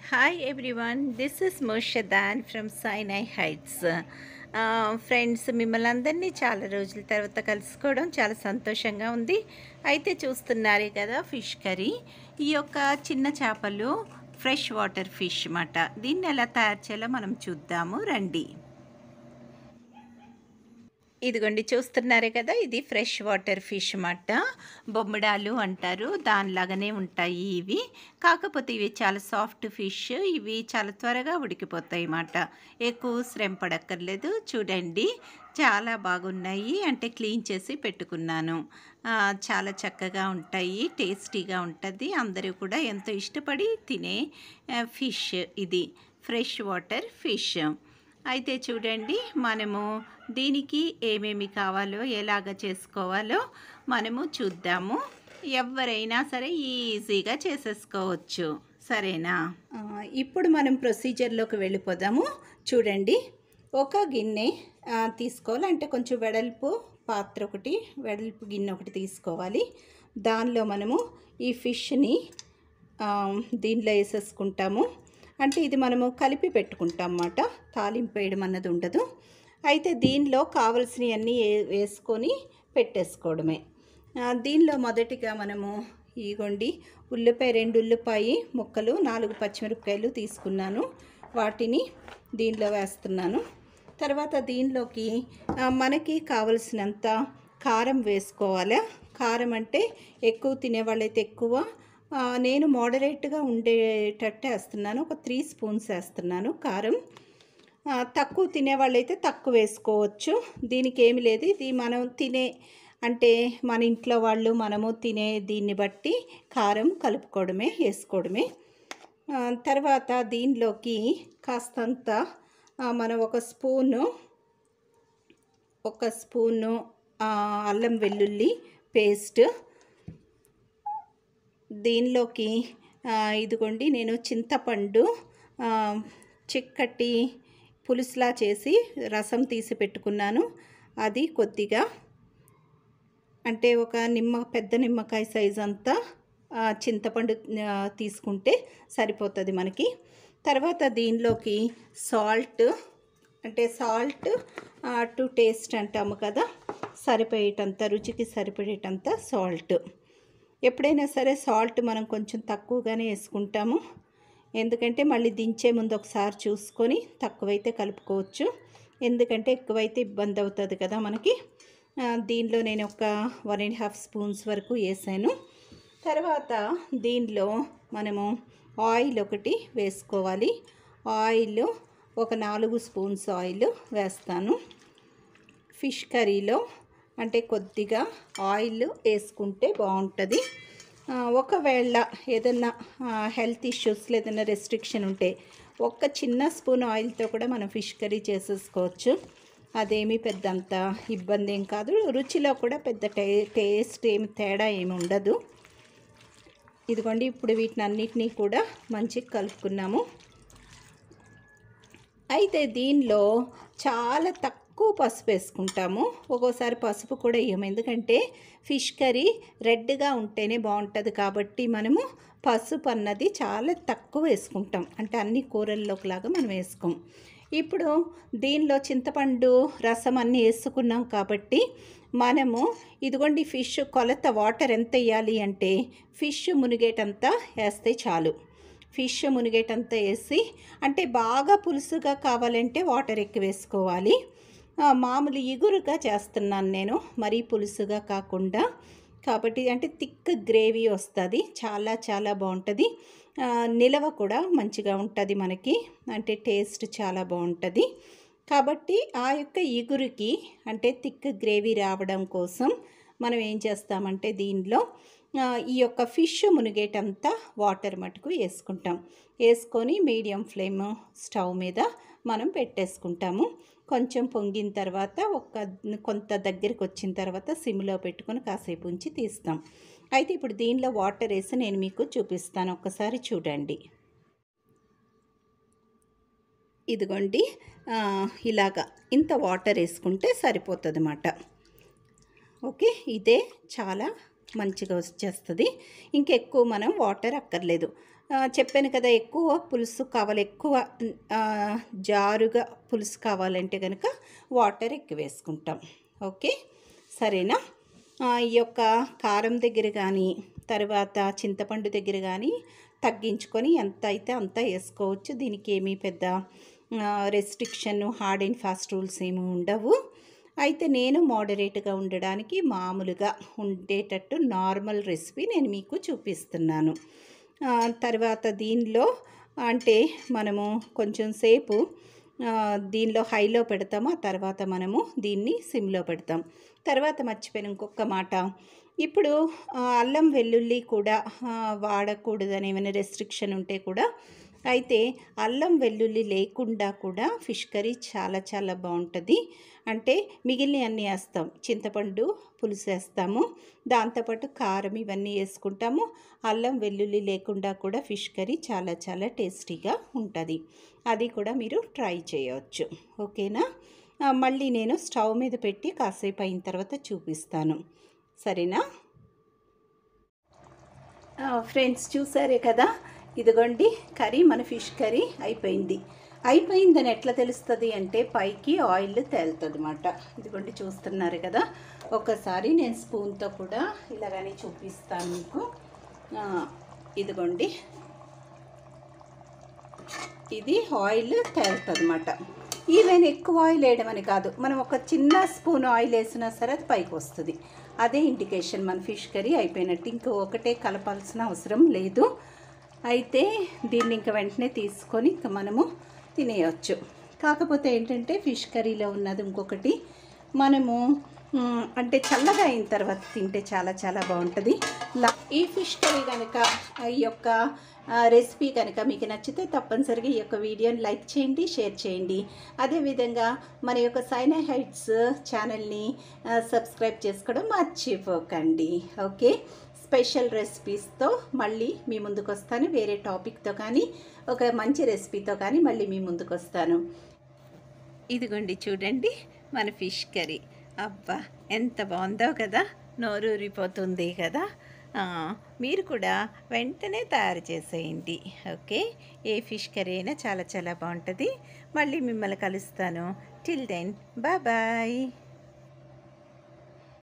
Hi everyone, this is Moshadan from Sinai Heights. Friends మిమ్మల్ని అందరినీ చాలా రోజుల తర్వాత కలుసుకోవడం చాలా సంతోషంగా ఉంది అయితే చూస్తున్నారే కదా ఫిష్ కర్రీ ఈ యొక్క చిన్న చేపలు ఫ్రెష్ వాటర్ ఫిష్ మాట దీన్ని ఎలా తయారు చేయాలో మనం చూద్దాము రండి ఇదిగోండి చూస్తున్నారే కదా ఇది ఫ్రెష్ వాటర్ ఫిష్ మాట బొమ్మడాలు అంటారు దానిలాగానే ఉంటాయి ఇవి కాకపోతే ఇవి చాలా సాఫ్ట్ ఫిష్ ఇవి చాలా త్వరగా ఉడికిపోతాయి అన్నమాట ఎక్కువ శ్రమ పడక్కర్లేదు చూడండి చాలా బాగున్నాయి అంటే క్లీన్ చేసి పెట్టుకున్నాను ఆ, చాలా చక్కగా ఉంటాయి టేస్టీగా ఉంటుంది అందరూ కూడా ఎంతో ఇష్టపడి తినే ఆ, ఫిష్ ఇది ఫ్రెష్ వాటర్ ఫిష్ అయితే చూడండి మనము దీనికి ఏమేమి కావాలో ఎలాగ చేసుకోవాలో మనము చూద్దాము ఎవరైనా సరే ఈజీగా చేసేసుకోవచ్చు సరేనా ఆ, ఇప్పుడు మనం ప్రొసీజర్లోకి వెళ్ళిపోదాము చూడండి ఒక గిన్నె ఆ, తీసుకోవాలి అంటే కొంచెం వెడల్పు పాత్ర ఒకటి వెడల్పు గిన్నె ఒకటి తీసుకోవాలి దానిలో మనము ఈ ఫిష్ని ఆ, దీనిలో వేసేసుకుంటాము అంటే ఇది మనము కలిపి పెట్టుకుంటాం అన్నమాట తాలింపు వేయడం అన్నది ఉండదు అయితే దీనిలో కావలసినవన్నీ వేసుకొని పెట్టేసుకోవడమే ఆ, దీనిలో మొదటిగా మనము ఇగోండి ఉల్లిపాయ రెండు ఉల్లిపాయ ముక్కలు నాలుగు పచ్చిమిరపకాయలు తీసుకున్నాను వాటిని దీనిలో వేస్తున్నాను తర్వాత దీనిలోకి ఆ, మనకి కావలసినంత కారం వేసుకోవాలి కారం అంటే ఎక్కువ తినేవాళ్ళైతే ఎక్కువ ఆ, నేను మోడరేట్గా ఉండేటట్టు వేస్తున్నాను ఒక త్రీ స్పూన్స్ వేస్తున్నాను కారం ఆ, తక్కువ తినేవాళ్ళైతే తక్కువ వేసుకోవచ్చు దీనికి ఏమి లేదు ఇది మనం తినే అంటే మన ఇంట్లో వాళ్ళు మనము తినే దీన్ని బట్టి కారం కలుపుకోవడమే వేసుకోవడమే ఆ, తర్వాత దీనిలోకి కాస్తంత ఆ, మనం ఒక స్పూను ఒక స్పూను ఆ, అల్లం వెల్లుల్లి పేస్ట్ దీనిలోకి ఆ, ఇదిగోండి నేను చింతపండు ఆ, చిక్కటి పులుసులా చేసి రసం తీసి పెట్టుకున్నాను అది కొద్దిగా అంటే ఒక నిమ్మ పెద్ద నిమ్మకాయ సైజ్ అంతా ఆ, చింతపండు ఆ, తీసుకుంటే సరిపోతుంది మనకి తర్వాత దీనిలోకి సాల్ట్ అంటే సాల్ట్ టు టేస్ట్ అంటాము కదా సరిపోయేటంత రుచికి సరిపడేటంత సాల్ట్ ఎప్పుడైనా సరే సాల్ట్ మనం కొంచెం తక్కువగానే వేసుకుంటాము ఎందుకంటే మళ్ళీ దించే ముందు ఒకసారి చూసుకొని తక్కువైతే కలుపుకోవచ్చు ఎందుకంటే ఎక్కువైతే ఇబ్బంది అవుతుంది కదా మనకి ఆ, దీనిలో నేను ఒక వన్ అండ్ హాఫ్ స్పూన్స్ వరకు వేసాను తర్వాత దీనిలో మనము ఆయిల్ ఒకటి వేసుకోవాలి ఆయిల్ ఒక నాలుగు స్పూన్స్ ఆయిల్ వేస్తాను ఫిష్ కర్రీలో అంటే కొద్దిగా ఆయిల్ వేసుకుంటే బాగుంటుంది ఆ, ఒకవేళ ఏదన్నా హెల్త్ ఇష్యూస్లో ఏదైనా రెస్ట్రిక్షన్ ఉంటే ఒక్క చిన్న స్పూన్ ఆయిల్తో కూడా మనం ఫిష్ కర్రీ చేసేసుకోవచ్చు అదేమీ పెద్ద అంత ఇబ్బంది ఏం కాదు రుచిలో కూడా పెద్ద టే టేస్ట్ ఏమి తేడా ఏమి ఉండదు ఇదిగోండి ఇప్పుడు వీటిని అన్నిటినీ కూడా మంచిగా కలుపుకున్నాము అయితే దీనిలో చాలా తక్కువ పసుపు వేసుకుంటాము ఒక్కోసారి పసుపు కూడా వేయము ఎందుకంటే ఫిష్ కర్రీ రెడ్గా ఉంటేనే బాగుంటుంది కాబట్టి మనము పసుపు అన్నది చాలా తక్కువ వేసుకుంటాం అంటే అన్ని కూరల్లోకి లాగా మనం వేసుకోం ఇప్పుడు దీనిలో చింతపండు రసం అన్నీ వేసుకున్నాం కాబట్టి మనము ఇదిగోండి ఫిష్ కొలత వాటర్ ఎంత వేయాలి అంటే ఫిష్ మునిగేటంత వేస్తే చాలు ఫిష్ మునిగేటంత వేసి అంటే బాగా పులుసుగా కావాలంటే వాటర్ ఎక్కువ వేసుకోవాలి ఆ, మామూలు ఇగురుగా చేస్తున్నాను నేను మరీ పులుసుగా కాకుండా కాబట్టి అంటే థిక్ గ్రేవీ వస్తుంది చాలా చాలా బాగుంటుంది ఆ, నిలవ కూడా మంచిగా ఉంటుంది మనకి అంటే టేస్ట్ చాలా బాగుంటుంది కాబట్టి ఆ యొక్క ఇగురుకి అంటే థిక్ గ్రేవీ రావడం కోసం మనం ఏం చేస్తామంటే దీనిలో ఆ, ఈ యొక్క ఫిష్ మునిగేటంత వాటర్ మటుకు వేసుకుంటాం వేసుకొని మీడియం ఫ్లేమ్ స్టవ్ మీద మనం పెట్టేసుకుంటాము కొంచెం పొంగిన తర్వాత ఒక కొంత దగ్గరికి వచ్చిన తర్వాత సిమ్లో పెట్టుకొని కాసేపు ఉంచి తీస్తాం అయితే ఇప్పుడు దీనిలో వాటర్ వేసి నేను మీకు చూపిస్తాను ఒక్కసారి చూడండి ఇదిగోండి ఆ, ఇలాగా ఇంత వాటర్ వేసుకుంటే సరిపోతుంది అన్నమాట ఓకే ఇదే చాలా మంచిగా వచ్చేస్తుంది ఇంకెక్కువ మనం వాటర్ అక్కర్లేదు ఆ, చెప్పాను కదా ఎక్కువ పులుసు కావాలి ఎక్కువ ఆ, జారుగా పులుసు కావాలంటే కనుక వాటర్ ఎక్కువ వేసుకుంటాం ఓకే సరేనా ఆ, ఈ యొక్క కారం దగ్గర కానీ తర్వాత చింతపండు దగ్గర కానీ తగ్గించుకొని ఎంత అయితే అంత వేసుకోవచ్చు దీనికి ఏమీ పెద్ద restriction hard and fast rules ఏమి ఉండవు అయితే నేను మోడరేట్గా ఉండడానికి మామూలుగా ఉండేటట్టు నార్మల్ రెసిపీ నేను మీకు చూపిస్తున్నాను ఆ, తర్వాత దీనిలో అంటే మనము కొంచెం సేపు ఆ, దీనిలో హైలో పెడతాము ఆ తర్వాత మనము దీన్ని సిమ్లో పెడతాం తర్వాత మర్చిపోయిన ఇంకొక మాట ఇప్పుడు ఆ, అల్లం వెల్లుల్లి కూడా ఆ, వాడకూడదని ఏమైనా రెస్ట్రిక్షన్ ఉంటే కూడా అయితే అల్లం వెల్లుల్లి లేకుండా కూడా ఫిష్ కర్రీ చాలా చాలా బాగుంటుంది అంటే మిగిలిన అన్నీ వేస్తాం చింతపండు పులుసు వేస్తాము దాంతోపాటు కారం ఇవన్నీ వేసుకుంటాము అల్లం వెల్లుల్లి లేకుండా కూడా ఫిష్ కర్రీ చాలా చాలా టేస్టీగా ఉంటుంది అది కూడా మీరు ట్రై చేయవచ్చు ఓకేనా ఆ, మళ్ళీ నేను స్టవ్ మీద పెట్టి కాసేపు అయిన తర్వాత చూపిస్తాను సరేనా ఫ్రెండ్స్ చూసారే కదా ఇదిగోండి కర్రీ మన ఫిష్ కర్రీ అయిపోయింది అయిపోయిందని ఎట్లా తెలుస్తుంది అంటే పైకి ఆయిల్ తేలుతుంది అనమాట ఇదిగోండి చూస్తున్నారు కదా ఒకసారి నేను స్పూన్తో కూడా ఇలాగని చూపిస్తాను మీకు ఆ, ఇదిగోండి ఇది ఆయిల్ తేలుతుంది అనమాట ఈవెన్ ఎక్కువ ఆయిల్ వేయడం అని కాదు మనం ఒక చిన్న స్పూన్ ఆయిల్ వేసినా సరే అది పైకి వస్తుంది అదే ఇండికేషన్ మన ఫిష్ కర్రీ అయిపోయినట్టు ఇంకో ఒకటే కలపాల్సిన అవసరం లేదు అయితే దీన్ని ఇంక వెంటనే తీసుకొని ఇంక మనము తినేయచ్చు కాకపోతే ఏంటంటే ఫిష్ కర్రీలో ఉన్నది ఇంకొకటి మనము మ్, అంటే చల్లగా అయిన తర్వాత తింటే చాలా చాలా బాగుంటుంది లా ఈ ఫిష్ కర్రీ కనుక ఈ యొక్క ఆ, రెసిపీ కనుక మీకు నచ్చితే తప్పనిసరిగా ఈ యొక్క వీడియోని లైక్ చేయండి షేర్ చేయండి అదేవిధంగా మన యొక్క సైనా హైట్స్ ఛానల్ని ఆ, సబ్స్క్రైబ్ చేసుకోవడం మర్చిపోకండి ఓకే స్పెషల్ రెసిపీస్తో మళ్ళీ మీ ముందుకు వస్తాను వేరే టాపిక్తో కానీ ఒక మంచి రెసిపీతో కానీ మళ్ళీ మీ ముందుకు వస్తాను ఇదిగోండి చూడండి మన ఫిష్ కర్రీ అబ్బా ఎంత బాగుందో కదా నోరూరిపోతుంది కదా ఆ, మీరు కూడా వెంటనే తయారు చేసేయండి ఓకే ఏ ఫిష్ కర్రీ అయినా చాలా చాలా బాగుంటుంది మళ్ళీ మిమ్మల్ని కలుస్తాను టిల్ దెన్ బాయ్